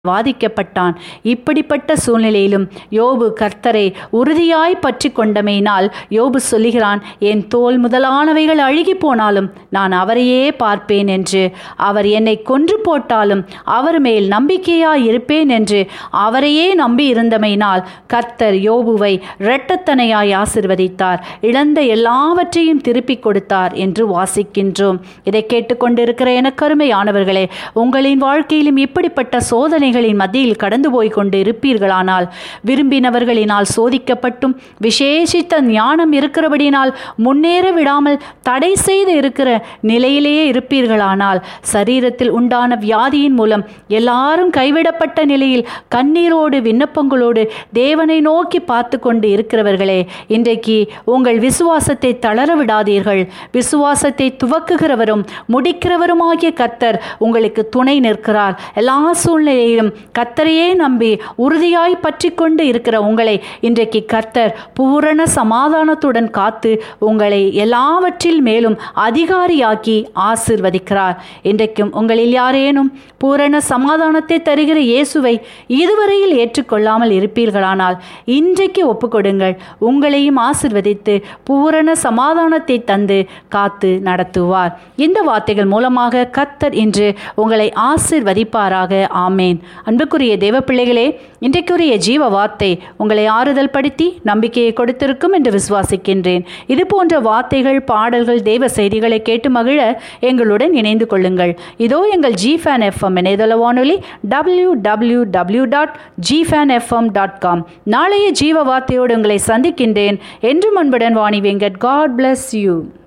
வாதிக்கப்பட்டான் இப்படிப்பட்ட சூழ்நிலையிலும் யோபு கர்த்தரை உறுதியாய் பற்றி கொண்டமையினால் யோபு சொல்லுகிறான் என் தோல் முதலானவைகள் அழுகி போனாலும் நான் அவரையே பார்ப்பேன் என்று அவர் என்னை கொன்று போட்டாலும் அவர் மேல் நம்பிக்கையாய் இருப்பேன் என்று அவரையே நம்பி இருந்தமையினால் கர்த்தர் யோபுவை இரட்டத்தனையாய் ஆசிர்வதித்தார் இழந்த எல்லாவற்றையும் திருப்பிக் கொடுத்தார் என்று வாசிக்கின்றோம் இதை கேட்டுக்கொண்டிருக்கிற எனக்கருமையானவர்களே உங்களின் வாழ்க்கையிலும் இப்படிப்பட்ட சோதனைகளின் மத்தியில் கடந்து போய் கொண்டு இருப்பீர்களானால் விரும்பினவர்களினால் சோதிக்கப்பட்டும் விசேஷித்த ஞானம் இருக்கிறபடினால் முன்னேற விடாமல் தடை செய்து இருக்கிற நிலையிலேயே இருப்பீர்களானால் சரீரத்தில் உண்டான வியாதியின் மூலம் எல்லாரும் கைவிடப்பட்ட நிலையில் கண்ணீரோடு விண்ணப்பங்களோடு தேவனை நோக்கி பார்த்து கொண்டு இருக்கிறவர்களே இன்றைக்கு உங்கள் விசுவாசத்தை தளர விடாதீர்கள் விசுவாசத்தை துவக்குகிறவரும் முடிக்கிறவருமாகிய கர்த்தர் உங்களுக்கு துணை நிற்கிறார் எல்லா சூழ்நிலையிலும் கர்த்தரையே நம்பி உறுதியாய் பற்றி கொண்டு இருக்கிற உங்களை இன்றைக்கு கர்த்தர் பூரண சமாதானத்துடன் காத்து உங்களை எல்லாவற்றில் மேலும் அதிகாரியாக்கி ஆசிர்வதிக்கிறார் இன்றைக்கும் உங்களில் யாரேனும் பூரண சமாதானத்தை தருகிற இயேசுவை இதுவரையில் ஏற்றுக்கொள்ளாமல் இருப்பீர்களானால் இன்றைக்கு ஒப்புக்கொடுங்கள் உங்களையும் ஆசிர்வதித்து பூரண சமாதானத்தை தந்து காத்து நடத்துவார் இந்த வார்த்தைகள் மூலமாக கர்த்தர் இன்று உங்களை ஆசிர்வதிப்பாராக ஆமேன் அன்புக்குரிய தேவ பிள்ளைகளே இன்றைக்குரிய ஜீவ வார்த்தை உங்களை ஆறுதல் படுத்தி நம்பிக்கையை கொடுத்திருக்கும் என்று விசுவாசிக்கின்றேன் இது போன்ற வார்த்தைகள் பாடல்கள் தேவ செய்திகளை கேட்டு மகிழ எங்களுடன் இணைந்து கொள்ளுங்கள் இதோ எங்கள் ஜி ஃபேன் எஃப்எம் இணையதள வானொலி W W W dot G fan FM dot com நாளைய ஜீவ வார்த்தையோடு உங்களை சந்திக்கின்றேன் என்றும் அன்புடன் Vani Venkat God bless you